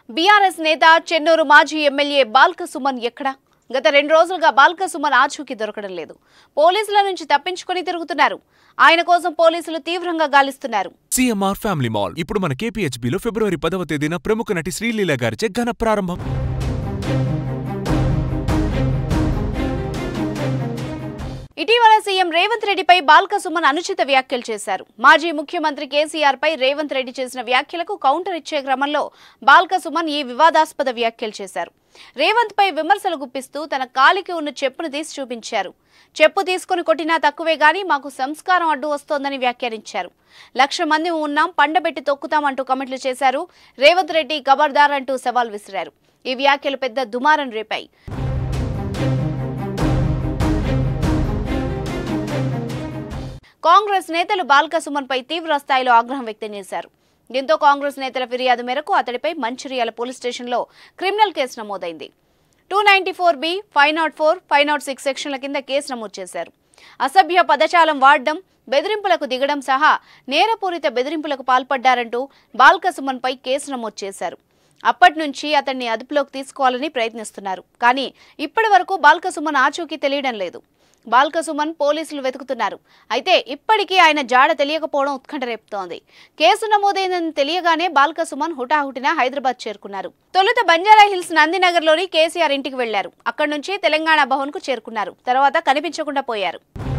BRS నేత చెన్నూరు మాజీ MLA Balka Suman ఎక్కడ గత రెండు రోజులుగా బాల్క సుమన్ ఆచూకీ దొరకడం లేదు పోలీసుల నుంచి తప్పించుకొని తిరుగుతున్నారు ఆయన కోసం పోలీసులు తీవ్రంగా గాలిస్తున్నారు సిఎంఆర్ ఫ్యామిలీ మాల్ ఇప్పుడు మన కేపీహెచ్బీలో ఫిబ్రవరి పదవ తేదీన ప్రముఖ నటి శ్రీలీల గారిచే ఘన ప్రారంభం ఇటీవల సీఎం రేవంత్ రెడ్డిపై బాల్క సుమన్ అనుచిత వ్యాఖ్యలు చేశారు మాజీ ముఖ్యమంత్రి కేసీఆర్ పై రేవంత్ రెడ్డి చేసిన వ్యాఖ్యలకు కౌంటర్ ఇచ్చే క్రమంలో బాల్క సుమన్ ఈ వివాదాస్పద వ్యాఖ్యలు చేశారు రేవంత్ పై విమర్శలు గుప్పిస్తూ తన కాలికి ఉన్న చెప్పును తీసి చూపించారు చెప్పు తీసుకుని కొట్టినా తక్కువే గాని మాకు సంస్కారం అడ్డు వస్తోందని వ్యాఖ్యానించారు లక్ష మంది ఉన్నాం పండబెట్టి తొక్కుతామంటూ కమెంట్లు చేశారు రేవంత్ రెడ్డి ఖబర్దార్ అంటూ సవాల్ విసిరారు ఈ వ్యాఖ్యలు పెద్ద దుమారం రేపాయి కాంగ్రెస్ నేతలు బాల్క సుమన్ పై తీవ్ర స్థాయిలో ఆగ్రహం వ్యక్తం చేశారు దీంతో కాంగ్రెస్ నేతల ఫిర్యాదు మేరకు అతడిపై మంచిర్యాల పోలీస్ స్టేషన్లో క్రిమినల్ కేసు నమోదైంది two ninety four B five nought four five nought six సెక్షన్ల కింద కేసు నమోదు చేశారు అసభ్య పదజాలం వాడడం బెదిరింపులకు దిగడం సహా నేరపూరిత బెదిరింపులకు పాల్పడ్డారంటూ బాల్క సుమన్ పై కేసు నమోదు చేశారు అప్పటి నుంచి అతన్ని అదుపులోకి తీసుకోవాలని ప్రయత్నిస్తున్నారు కానీ ఇప్పటి వరకు బాల్క సుమన్ ఆచూకీ తెలియడం లేదు బాల్క సుమన్ పోలీసులు వెతుకుతున్నారు అయితే ఇప్పటికీ ఆయన జాడ తెలియకపోవడం ఉత్కంఠ రేపుతోంది కేసు నమోదైందని తెలియగానే బాల్క సుమన్ హుటాహుటిన హైదరాబాద్ చేరుకున్నారు తొలుత బంజారా హిల్స్ నందినగర్లోని కేసీఆర్ ఇంటికి వెళ్లారు అక్కడి నుంచి తెలంగాణ భవన్ కు చేరుకున్నారు తర్వాత కనిపించకుండా పోయారు